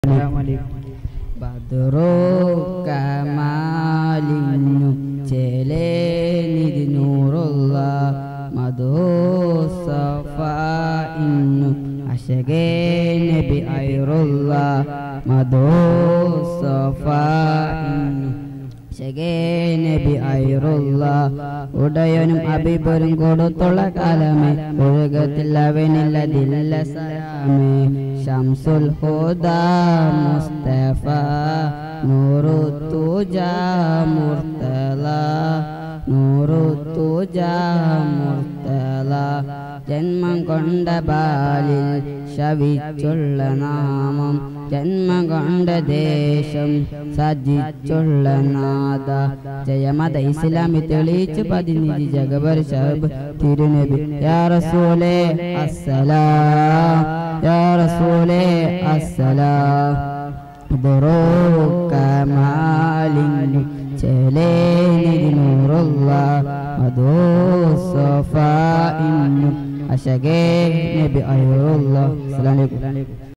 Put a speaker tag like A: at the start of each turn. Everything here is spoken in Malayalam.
A: ബദറോ കമാലിന്നു ചേലേനിധി നൂറുള്ള മധോ സഫായിന്നു അശകേ നബി ഐറുള്ള മധോ സഫായിന്നു ശകേ നബി ഐറുള്ള ഉടയനും അഭിപരും കൊടുത്തുള്ള കാലമേ ഒഴുകത്തിൽ അവനില്ലതില്ല സലാമേ ഷംസുൽ ഹുദ മുസ്തഫ നൂറു തുജ മുർത്തല നൂറു തുജ മുർത്തല ജന്മം കൊണ്ട ബാലിൽ ശവിച്ചുള്ള നാമം ജന്മം കൊണ്ട ദേശം സജിച്ചുള്ള നാദ ജയമത ഇസ്ലാമി തെളിയിച്ചു പതിനിധി ജഗബർ ഷഹബ് തിരുനബി യാ റസൂലേ അസ്സലാം യാ റസൂലേ അസ്സലാം കമാലിന്നു ചേലേനിധി നൂറുള്ള അതോ സഫാ ഇന്നു അശകേ നബി അയ്യുള്ള അസ്സലാമു അലൈക്കും